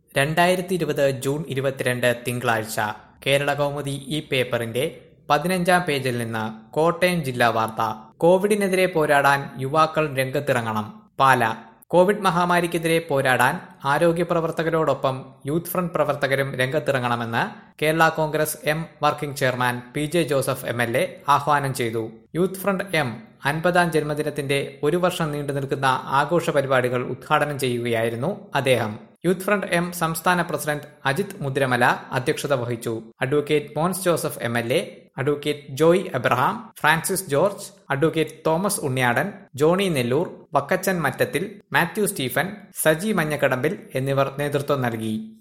രണ്ടായിരത്തി ഇരുപത് ജൂൺ ഇരുപത്തിരണ്ട് തിങ്കളാഴ്ച കേരള കൗമുദി ഈ പേപ്പറിന്റെ പതിനഞ്ചാം പേജിൽ നിന്ന് കോട്ടയം ജില്ലാ വാർത്ത കോവിഡിനെതിരെ പോരാടാൻ യുവാക്കൾ രംഗത്തിറങ്ങണം പാല കോവിഡ് മഹാമാരിക്കെതിരെ പോരാടാൻ ആരോഗ്യ പ്രവർത്തകരോടൊപ്പം യൂത്ത് ഫ്രണ്ട് പ്രവർത്തകരും രംഗത്തിറങ്ങണമെന്ന് Kerala Congress M working chairman P J Joseph M L A ആഹ്വാനം ചെയ്തു യൂത്ത് ഫ്രണ്ട് എം അൻപതാം ജന്മദിനത്തിന്റെ ഒരു വർഷം നീണ്ടു നിൽക്കുന്ന ആഘോഷ പരിപാടികൾ ഉദ്ഘാടനം ചെയ്യുകയായിരുന്നു അദ്ദേഹം യൂത്ത് ഫ്രണ്ട് എം സംസ്ഥാന പ്രസിഡന്റ് അജിത് മുദ്രമല അധ്യക്ഷത വഹിച്ചു advocate Mons Joseph M L A advocate Joy Abraham Francis George advocate Thomas Unniyadan Johnny Nellore Vakkachan Mattathil Mathew Stephen Saji Manjakadambil എന്നിവർ നേതൃത്വം നൽകി